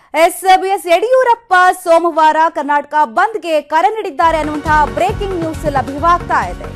S BS Yediyurappa ಸೋಮವಾರ ಕರ್ನಾಟಕ ಬಂದ್ಗೆ ಕರೆ ನೀಡಿದ್ದಾರೆ ಅನ್ನುವಂತಹ ಬ್ರೇಕಿಂಗ್ ನ್ಯೂಸ್ ಲಭ್ಯವಾಗ್ತಾ ಇದೆ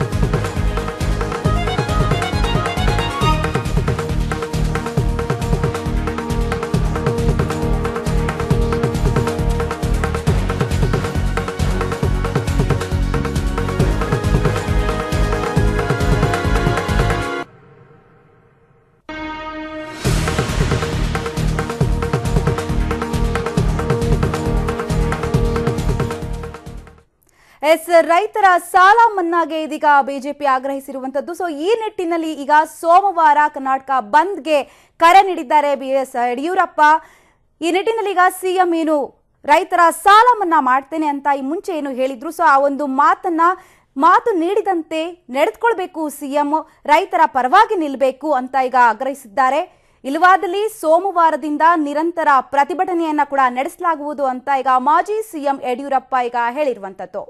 ಎಸ್ ರೈತರ ಸಾಲ ಮನ್ನಾಗೆ ಇದೀಗ ಬಿಜೆಪಿ ಆಗ್ರಹಿಸಿರುವಂತದ್ದು ಸೊ ಈ ನಿಟ್ಟಿನಲ್ಲಿ ಈಗ ಸೋಮವಾರ ಕರ್ನಾಟಕ ಬಂದ್ಗೆ ಕರೆ ನೀಡಿದ್ದಾರೆ ಬಿ ಎಸ್ ಯಡಿಯೂರಪ್ಪ ಈ ನಿಟ್ಟಿನಲ್ಲಿ ಈಗ ಸಿಎಂ ಏನು ರೈತರ ಸಾಲ ಮನ್ನಾ ಮಾಡ್ತೇನೆ ಅಂತ ಈ ಮುಂಚೆ ಏನು ಹೇಳಿದ್ರು ಸೊ ಆ ಒಂದು ಮಾತನ್ನ ಮಾತು ನೀಡಿದಂತೆ ನಡೆದುಕೊಳ್ಬೇಕು ಸಿಎಂ ರೈತರ ಪರವಾಗಿ ನಿಲ್ಲಬೇಕು ಅಂತ ಈಗ ಆಗ್ರಹಿಸಿದ್ದಾರೆ ಇಲ್ಲವಾದಲ್ಲಿ ಸೋಮವಾರದಿಂದ ನಿರಂತರ ಪ್ರತಿಭಟನೆಯನ್ನ ಕೂಡ ನಡೆಸಲಾಗುವುದು ಅಂತ ಈಗ ಮಾಜಿ ಸಿಎಂ ಯಡಿಯೂರಪ್ಪ ಈಗ ಹೇಳಿರುವಂತದ್ದು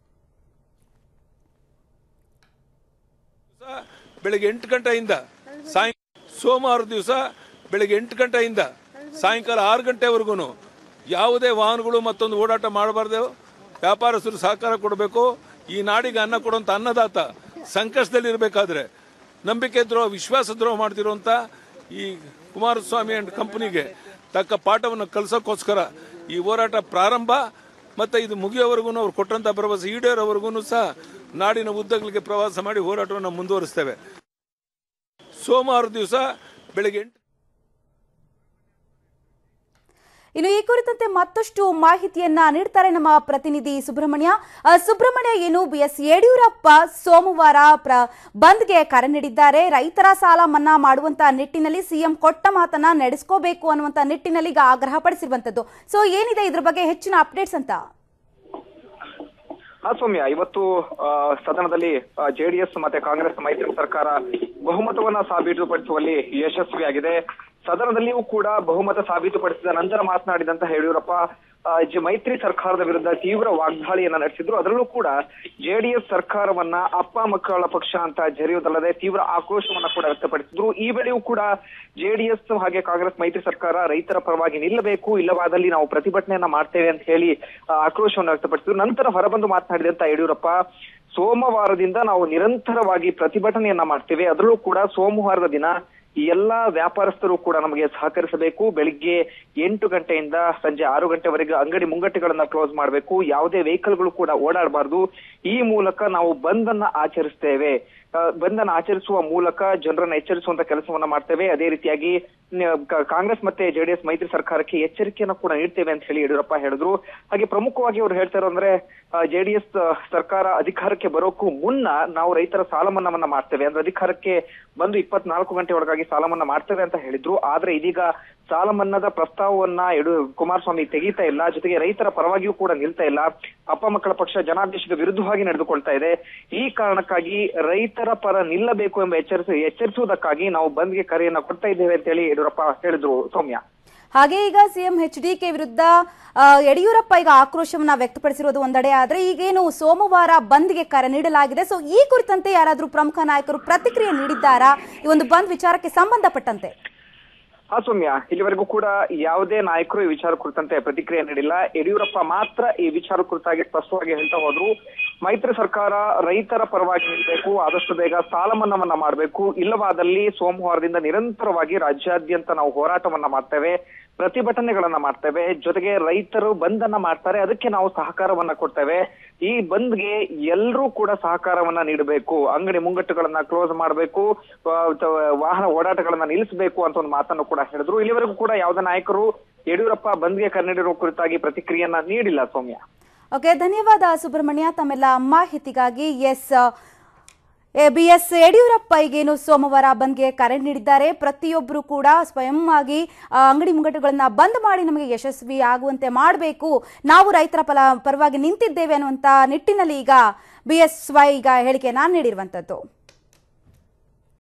ಬೆಳಗ್ಗೆ ಎಂಟು ಗಂಟೆಯಿಂದ ಸಾಯಂ ಸೋಮವಾರ ದಿವಸ ಬೆಳಗ್ಗೆ ಎಂಟು ಗಂಟೆಯಿಂದ ಸಾಯಂಕಾಲ ಆರು ಗಂಟೆವರೆಗೂ ಯಾವುದೇ ವಾಹನಗಳು ಮತ್ತೊಂದು ಓಡಾಟ ಮಾಡಬಾರ್ದು ವ್ಯಾಪಾರಸ್ಥರು ಸಹಕಾರ ಕೊಡಬೇಕು ಈ ನಾಡಿಗೆ ಅನ್ನ ಕೊಡುವಂತ ಅನ್ನದಾತ ಸಂಕಷ್ಟದಲ್ಲಿ ಇರಬೇಕಾದ್ರೆ ನಂಬಿಕೆ ದ್ರೋಹ ವಿಶ್ವಾಸ ದ್ರೋಹ ಮಾಡ್ತಿರುವಂತ ಈ ಕುಮಾರಸ್ವಾಮಿ ಅಂಡ್ ಕಂಪನಿಗೆ ತಕ್ಕ ಪಾಠವನ್ನು ಕಲಿಸೋಕ್ಕೋಸ್ಕರ ಈ ಹೋರಾಟ ಪ್ರಾರಂಭ ಮತ್ತೆ ಇದು ಮುಗಿಯೋವರೆಗೂ ಅವ್ರು ಕೊಟ್ಟಂತ ಭರವಸೆ ಈಡೇರೋವರೆಗೂ ಸಹ ನಾಡಿನ ಉದ್ದಗಳಿಗೆ ಪ್ರವಾಸ ಮಾಡಿ ಹೋರಾಟವನ್ನು ಮುಂದುವರಿಸ್ತೇವೆ ಸೋಮವಾರ ದಿವಸ ಬೆಳಗ್ಗೆ ಎಂಟು ಇನ್ನು ಈ ಕುರಿತಂತೆ ಮತ್ತಷ್ಟು ಮಾಹಿತಿಯನ್ನ ನೀಡ್ತಾರೆ ನಮ್ಮ ಪ್ರತಿನಿಧಿ ಸುಬ್ರಹ್ಮಣ್ಯ ಆ, ಸುಬ್ರಹ್ಮಣ್ಯ ಏನು ಬಿ ಎಸ್ ಯಡಿಯೂರಪ್ಪ ಸೋಮವಾರ ಪ್ರ ಬಂದ್ಗೆ ಕರೆ ನೀಡಿದ್ದಾರೆ ರೈತರ ಸಾಲ ಮನ್ನಾ ಮಾಡುವಂತ ನಿಟ್ಟಿನಲ್ಲಿ ಸಿಎಂ ಕೊಟ್ಟ ಮಾತನ್ನ ನಡೆಸ್ಕೋಬೇಕು ಅನ್ನುವಂತ ನಿಟ್ಟಿನಲ್ಲಿ ಈಗ ಆಗ್ರಹ ಪಡಿಸಿರುವಂತದ್ದು ಸೊ ಏನಿದೆ ಇದ್ರ ಬಗ್ಗೆ ಹೆಚ್ಚಿನ ಅಪ್ಡೇಟ್ಸ್ ಅಂತ ಹಾ ಸೌಮ್ಯ ಇವತ್ತು ಆ, ಸದನದಲ್ಲಿ ಜೆಡಿಎಸ್ ಮತ್ತೆ ಕಾಂಗ್ರೆಸ್ ಮೈತ್ರಿ ಸರ್ಕಾರ ಬಹುಮತವನ್ನ ಸಾಬೀತುಪಡಿಸುವಲ್ಲಿ ಯಶಸ್ವಿಯಾಗಿದೆ ಸದನದಲ್ಲಿಯೂ ಕೂಡ ಬಹುಮತ ಸಾಬೀತುಪಡಿಸಿದ ನಂತರ ಮಾತನಾಡಿದಂತ ಯಡಿಯೂರಪ್ಪ ಆ, ಜ- ಮೈತ್ರಿ ಸರ್ಕಾರದ ವಿರುದ್ಧ ತೀವ್ರ ವಾಗ್ದಾಳಿಯನ್ನ ನಡೆಸಿದ್ರು ಅದರಲ್ಲೂ ಕೂಡ ಜೆಡಿಎಸ್ ಸರ್ಕಾರವನ್ನ ಅಪ್ಪ ಮಕ್ಕಳ ಪಕ್ಷ ಅಂತ ಜರಿಯುವುದಲ್ಲದೆ ತೀವ್ರ ಆಕ್ರೋಶವನ್ನ ಕೂಡ ವ್ಯಕ್ತಪಡಿಸಿದ್ರು ಈ ವೇಳೆಯೂ ಕೂಡ ಜೆಡಿಎಸ್ ಹಾಗೆ ಕಾಂಗ್ರೆಸ್ ಮೈತ್ರಿ ಸರ್ಕಾರ ರೈತರ ಪರವಾಗಿ ನಿಲ್ಲಬೇಕು ಇಲ್ಲವಾದಲ್ಲಿ ನಾವು ಪ್ರತಿಭಟನೆಯನ್ನ ಮಾಡ್ತೇವೆ ಅಂತ ಹೇಳಿ ಆ, ಆಕ್ರೋಶವನ್ನು ವ್ಯಕ್ತಪಡಿಸಿದ್ರು ನಂತರ ಹೊರಬಂದು ಮಾತನಾಡಿದಂತ ಯಡಿಯೂರಪ್ಪ ಸೋಮವಾರದಿಂದ ನಾವು ನಿರಂತರವಾಗಿ ಪ್ರತಿಭಟನೆಯನ್ನ ಮಾಡ್ತೇವೆ ಅದರಲ್ಲೂ ಕೂಡ ಸೋಮವಾರದ ದಿನ ಈ ಎಲ್ಲಾ ವ್ಯಾಪಾರಸ್ಥರು ಕೂಡ ನಮಗೆ ಸಹಕರಿಸಬೇಕು ಬೆಳಿಗ್ಗೆ ಎಂಟು ಗಂಟೆಯಿಂದ ಸಂಜೆ ಆರು ಗಂಟೆವರೆಗೆ ಅಂಗಡಿ ಮುಂಗಟ್ಟುಗಳನ್ನ ಕ್ಲೋಸ್ ಮಾಡಬೇಕು ಯಾವುದೇ ವೆಹಿಕಲ್ಗಳು ಕೂಡ ಓಡಾಡಬಾರ್ದು ಈ ಮೂಲಕ ನಾವು ಬಂದ್ ಅನ್ನ ಆಚರಿಸ್ತೇವೆ ಆ, ಬಂದ್ ಅನ್ನ ಆಚರಿಸುವ ಮೂಲಕ ಜನರನ್ನ ಎಚ್ಚರಿಸುವಂತ ಕೆಲಸವನ್ನ ಮಾಡ್ತೇವೆ ಅದೇ ರೀತಿಯಾಗಿ ನ- ಕ- ಕಾಂಗ್ರೆಸ್ ಮತ್ತೆ ಜೆಡಿಎಸ್ ಮೈತ್ರಿ ಸರ್ಕಾರಕ್ಕೆ ಎಚ್ಚರಿಕೆಯನ್ನ ಕೂಡ ನೀಡ್ತೇವೆ ಅಂತ ಹೇಳಿ ಯಡಿಯೂರಪ್ಪ ಹೇಳಿದ್ರು ಹಾಗೆ ಪ್ರಮುಖವಾಗಿ ಅವರು ಹೇಳ್ತಾ ಇರೋ ಅಂದ್ರೆ ಜೆಡಿಎಸ್ ಸರ್ಕಾರ ಅಧಿಕಾರಕ್ಕೆ ಬರೋಕ್ಕೂ ಮುನ್ನ ನಾವು ರೈತರ ಸಾಲ ಮನ್ನಾವನ್ನ ಮಾಡ್ತೇವೆ ಅಂದ್ರೆ ಅಧಿಕಾರಕ್ಕೆ ಬಂದು ಇಪ್ಪತ್ನಾಲ್ಕು ಗಂಟೆ ಒಳಗಾಗಿ ಸಾಲ ಮನ್ನಾ ಮಾಡ್ತೇವೆ ಅಂತ ಹೇಳಿದ್ರು ಆದ್ರೆ ಇದೀಗ ಸಾಲ ಮನ್ನಾದ ಪ್ರಸ್ತಾವವನ್ನ ಯಡು ಕುಮಾರಸ್ವಾಮಿ ತೆಗೀತಾ ಇಲ್ಲ ಜೊತೆಗೆ ರೈತರ ಪರವಾಗಿಯೂ ಕೂಡ ನಿಲ್ತಾ ಇಲ್ಲ ಅಪ್ಪ ಮಕ್ಕಳ ಪಕ್ಷ ಜನಾದೇಶದ ವಿರುದ್ಧವಾಗಿ ನಡೆದುಕೊಳ್ತಾ ಇದೆ ಈ ಕಾರಣಕ್ಕಾಗಿ ರೈತರ ಪರ ನಿಲ್ಲಬೇಕು ಎಂಬ ಎಚ್ಚರಿಸಿ ಎಚ್ಚರಿಸುವುದಕ್ಕಾಗಿ ನಾವು ಬಂದ್ಗೆ ಕರೆಯನ್ನ ಕೊಡ್ತಾ ಇದ್ದೇವೆ ಅಂತ ಹೇಳಿ ಯಡಿಯೂರಪ್ಪ ಹೇಳಿದ್ರು ಸೌಮ್ಯ ಹಾಗೆ ಈಗ ಸಿಎಂ ಎಚ್ ಡಿ ಕೆ ವಿರುದ್ಧ ಆ, ಯಡಿಯೂರಪ್ಪ ಈಗ ಆಕ್ರೋಶವನ್ನ ವ್ಯಕ್ತಪಡಿಸಿರೋದು ಒಂದೆಡೆ ಆದ್ರೆ ಈಗೇನು ಸೋಮವಾರ ಬಂದ್ಗೆ ಕರೆ ನೀಡಲಾಗಿದೆ ಸೊ ಈ ಕುರಿತಂತೆ ಯಾರಾದ್ರೂ ಪ್ರಮುಖ ನಾಯಕರು ಪ್ರತಿಕ್ರಿಯೆ ನೀಡಿದ್ದಾರಾ ಈ ಒಂದು ಬಂದ್ ವಿಚಾರಕ್ಕೆ ಸಂಬಂಧಪಟ್ಟಂತೆ ಹಾ ಸೌಮ್ಯ ಇಲ್ಲಿವರೆಗೂ ಕೂಡ ಯಾವುದೇ ನಾಯಕರು ಈ ವಿಚಾರ ಕುರಿತಂತೆ ಪ್ರತಿಕ್ರಿಯೆ ನೀಡಿಲ್ಲ ಯಡಿಯೂರಪ್ಪ ಮಾತ್ರ ಈ ವಿಚಾರ ಕುರಿತಾಗಿ ಸ್ಪಷ್ಟವಾಗಿ ಹೇಳ್ತಾ ಹೋದ್ರು ಮೈತ್ರಿ ಸರ್ಕಾರ ರೈತರ ಪರವಾಗಿ ನಿಲ್ಬೇಕು ಆದಷ್ಟು ಬೇಗ ಸಾಲ ಮನ್ನಾವನ್ನ ಮಾಡಬೇಕು ಇಲ್ಲವಾದಲ್ಲಿ ಸೋಮವಾರದಿಂದ ನಿರಂತರವಾಗಿ ರಾಜ್ಯಾದ್ಯಂತ ನಾವು ಹೋರಾಟವನ್ನ ಮಾಡ್ತೇವೆ ಪ್ರತಿಭಟನೆಗಳನ್ನ ಮಾಡ್ತೇವೆ ಜೊತೆಗೆ ರೈತರು ಬಂದನ್ನ ಮಾಡ್ತಾರೆ ಅದಕ್ಕೆ ನಾವು ಸಹಕಾರವನ್ನ ಕೊಡ್ತೇವೆ ಈ ಬಂದ್ಗೆ ಎಲ್ಲರೂ ಕೂಡ ಸಹಕಾರವನ್ನ ನೀಡಬೇಕು ಅಂಗಡಿ ಮುಂಗಟ್ಟುಗಳನ್ನ ಕ್ಲೋಸ್ ಮಾಡಬೇಕು ವಾಹನ ಓಡಾಟಗಳನ್ನ ನಿಲ್ಲಿಸಬೇಕು ಅಂತ ಒಂದು ಮಾತನ್ನು ಕೂಡ ಹೇಳಿದ್ರು ಇಲ್ಲಿವರೆಗೂ ಕೂಡ ಯಾವುದೇ ನಾಯಕರು ಯಡಿಯೂರಪ್ಪ ಬಂದ್ಗೆ ಕರೆ ನೀಡಿರುವ ಕುರಿತಾಗಿ ಪ್ರತಿಕ್ರಿಯೆಯನ್ನ ನೀಡಿಲ್ಲ ಸೌಮ್ಯ ಓಕೆ ಧನ್ಯವಾದ ಸುಬ್ರಹ್ಮಣ್ಯ ತಮ್ಮೆಲ್ಲ ಮಾಹಿತಿಗಾಗಿ ಎಸ್ ಬಿ ಎಸ್ ಯಡಿಯೂರಪ್ಪ ಈಗೇನು ಸೋಮವಾರ ಬಂದ್ಗೆ ಕರೆ ನೀಡಿದ್ದಾರೆ ಪ್ರತಿಯೊಬ್ಬರು ಕೂಡ ಸ್ವಯಂ ಆಗಿ ಆ, ಅಂಗಡಿ ಮುಂಗಟ್ಟುಗಳನ್ನ ಬಂದ್ ಮಾಡಿ ನಮಗೆ ಯಶಸ್ವಿ ಆಗುವಂತೆ ಮಾಡಬೇಕು ನಾವು ರೈತರ ಫಲ ಪರವಾಗಿ ನಿಂತಿದ್ದೇವೆ ಅನ್ನುವಂತ ನಿಟ್ಟಿನಲ್ಲಿ ಈಗ ಬಿ ಎಸ್ ವೈ ಈಗ ಹೇಳಿಕೆಯನ್ನ ನೀಡಿರುವಂತದ್ದು